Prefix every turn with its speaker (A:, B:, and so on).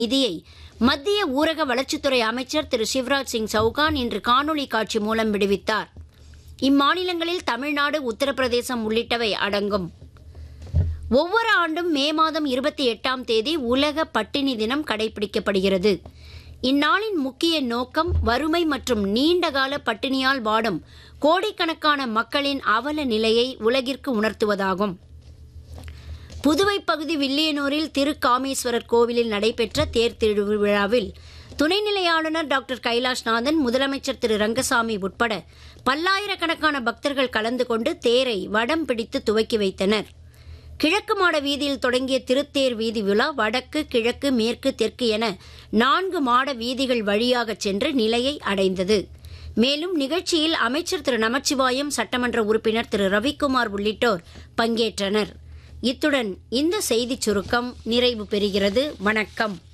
A: நிதியை மத்திய ஊரக வளர்ச்சித்துறை அமைச்சர் திரு சிவராஜ் சிங் சவுகான் இன்று காணொலி காட்சி மூலம் விடுவித்தார் இம்மாநிலங்களில் தமிழ்நாடு உத்தரப்பிரதேசம் உள்ளிட்டவை அடங்கும் ஒவ்வொரு ஆண்டும் மே மாதம் இருபத்தி எட்டாம் தேதி உலக பட்டினி தினம் கடைபிடிக்கப்படுகிறது இந்நாளின் முக்கிய நோக்கம் வறுமை மற்றும் நீண்டகால பட்டினியால் வாடும் கோடிக்கணக்கான மக்களின் அவல நிலையை உலகிற்கு உணர்த்துவதாகும் புதுவை பகுதி வில்லியனூரில் திருக்காமேஸ்வரர் கோவிலில் நடைபெற்ற தேர் திருவிழாவில் துணைநிலை ஆளுநர் டாக்டர் கைலாஷ்நாதன் முதலமைச்சர் திரு ரங்கசாமி உட்பட பல்லாயிரக்கணக்கான பக்தர்கள் கலந்து கொண்டு தேரை வடம் பிடித்து துவக்கி வைத்தனர் கிழக்கு மாட வீதியில் தொடங்கிய திருத்தேர் வீதி விழா வடக்கு கிழக்கு மேற்கு தெற்கு என நான்கு மாட வீதிகள் வழியாக சென்று நிலையை அடைந்தது மேலும் நிகழ்ச்சியில் அமைச்சர் திரு நமச்சிவாயம் சட்டமன்ற உறுப்பினர் திரு ரவிக்குமார் உள்ளிட்டோர் பங்கேற்றனர் இத்துடன் இந்த செய்திச் சுருக்கம் நிறைவு பெறுகிறது வணக்கம்